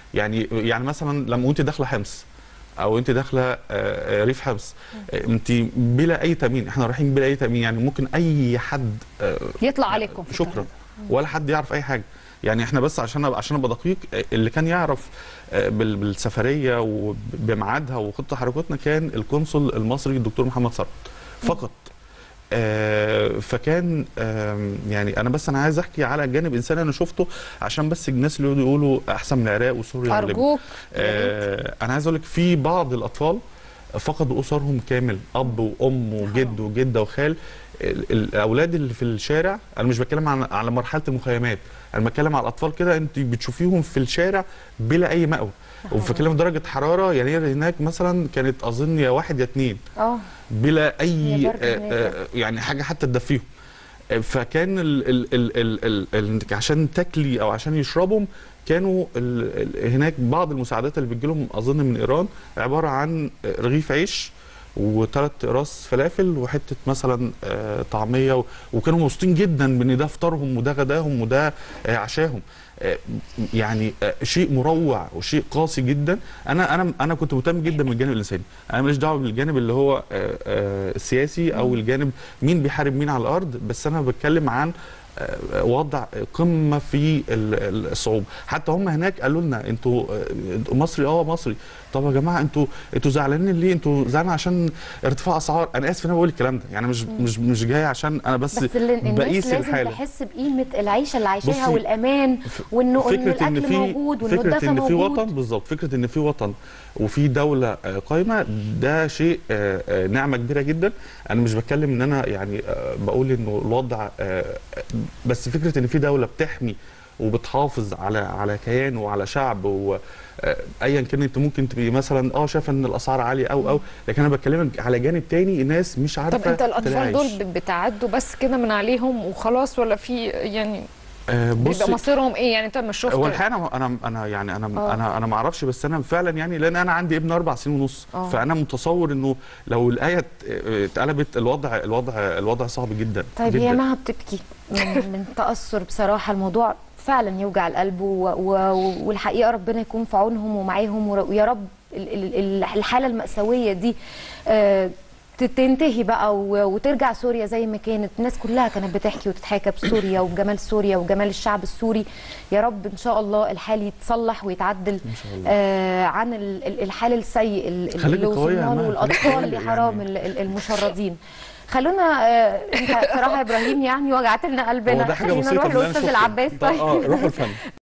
يعني يعني مثلا لما انت داخله حمص او انت داخله آه، آه، ريف حمص آه، انت بلا اي تامين احنا رايحين بلا اي تامين يعني ممكن اي حد آه، يطلع عليكم في شكرا ولا حد يعرف اي حاجه يعني احنا بس عشان أبقى عشان ابقى دقيق آه، اللي كان يعرف آه، بال- بالسفريه وبميعادها وخطه حركتنا كان القنصل المصري الدكتور محمد ثروت فقط آه، فكان آم، يعني انا بس انا عايز احكي على جانب انساني انا شفته عشان بس الناس اللي يقعدوا يقولوا احسن من العراق وسوريا وليبيا. ارجوك آه انا عايز اقول لك في بعض الاطفال فقدوا اسرهم كامل اب وام وجد وجده وخال ال- الاولاد اللي في الشارع انا مش بتكلم عن على مرحله المخيمات انا بتكلم على الاطفال كده انت بتشوفيهم في الشارع بلا اي مأوى وبتكلم درجه حراره يعني هي هناك مثلا كانت اظن يا واحد يا اتنين اه بلا هي اي برد آه، هناك. آه، يعني حاجه حتى تدفيهم آه، فكان ال ال ال ال ال ال عشان تاكلي او عشان يشربهم كانوا ال ال هناك بعض المساعدات اللي بتجيلهم اظن من ايران عباره عن آه، رغيف عيش وثلاث اقراص فلافل وحته مثلا آه، طعميه و- وكانوا مبسوطين جدا بان ده فطارهم وده غداهم وده آه، عشاهم آه، يعني آه، شيء مروع وشيء قاسي جدا انا انا انا كنت مهتم جدا بالجانب الانساني انا ماليش دعوه بالجانب اللي هو آه، آه، السياسي او الجانب مين بيحارب مين على الارض بس انا بتكلم عن آه، وضع قمه في ال- الصعوبه حتى هم هناك قالوا لنا انتوا آه، انتوا مصري اه مصري طب يا جماعه انتوا انتوا زعلانين ليه انتوا زعلانين عشان ارتفاع اسعار انا اسف ان انا بقول الكلام ده يعني مش مش مش جاي عشان انا بس, بس اللي الناس بقيس لازم الحاله تحس بقيمه العيشه اللي عايشاها بصي، والامان وانه إن فكره ان الاكل في موجود وانه فكره الدفى ان في موجود وطن بالظبط فكره ان في وطن وفي دوله آه، قايمه ده شيء آه، آه، نعمه كبيره جدا انا مش بتكلم ان انا يعني آه، بقول انه الوضع آه، بس فكره ان في دوله بتحمي وبتحافظ على على كيان وعلى شعب و آه، ايا كان انت ممكن تبقي مثلا اه شايفه ان الاسعار عاليه او او لكن انا بكلمك على جانب تاني الناس مش عارفه طب انت الاطفال تلاقي دول عيش. ب- بتعدوا بس كده من عليهم وخلاص ولا في يعني آه، بيبقى بصي مصيرهم ايه يعني انت مش شفت هو الحقيقه انا انا انا يعني انا آه. انا انا ما اعرفش بس انا فعلا يعني لان انا عندي ابن اربع سنين ونص آه. فانا متصور انه لو الايه ات- اتقلبت الوضع الوضع الوضع صعب جدا طيب جدا. هي مها بتبكي من, من تاثر بصراحه الموضوع فعلا يوجع القلب و و والحقيقه ربنا يكون في عونهم ومعاهم ور- ويا رب ال- ال- ال- الحاله المأساويه دي آه، ت- تنتهي بقى و- وترجع سوريا زي ما كانت الناس كلها كانت بتحكي وتتحاكى بسوريا وبجمال سوريا وجمال الشعب السوري يا رب ان شاء الله الحال يتصلح ويتعدل ان شاء الله آه عن ال- ال- الحال السيء ال- خليكي اللي قوية يا وصلنا له مها، والاطفال خليكي اللي قوية حرام يعني. ال- ال- المشردين خلونا آه انت بصراحه يا ابراهيم يعني وجعت لنا هو قلبنا ده حاجه خلينا بسيطه نروح من اللي أنا لاستاذ شفته. العباس ده- اه طيب روحوا الفن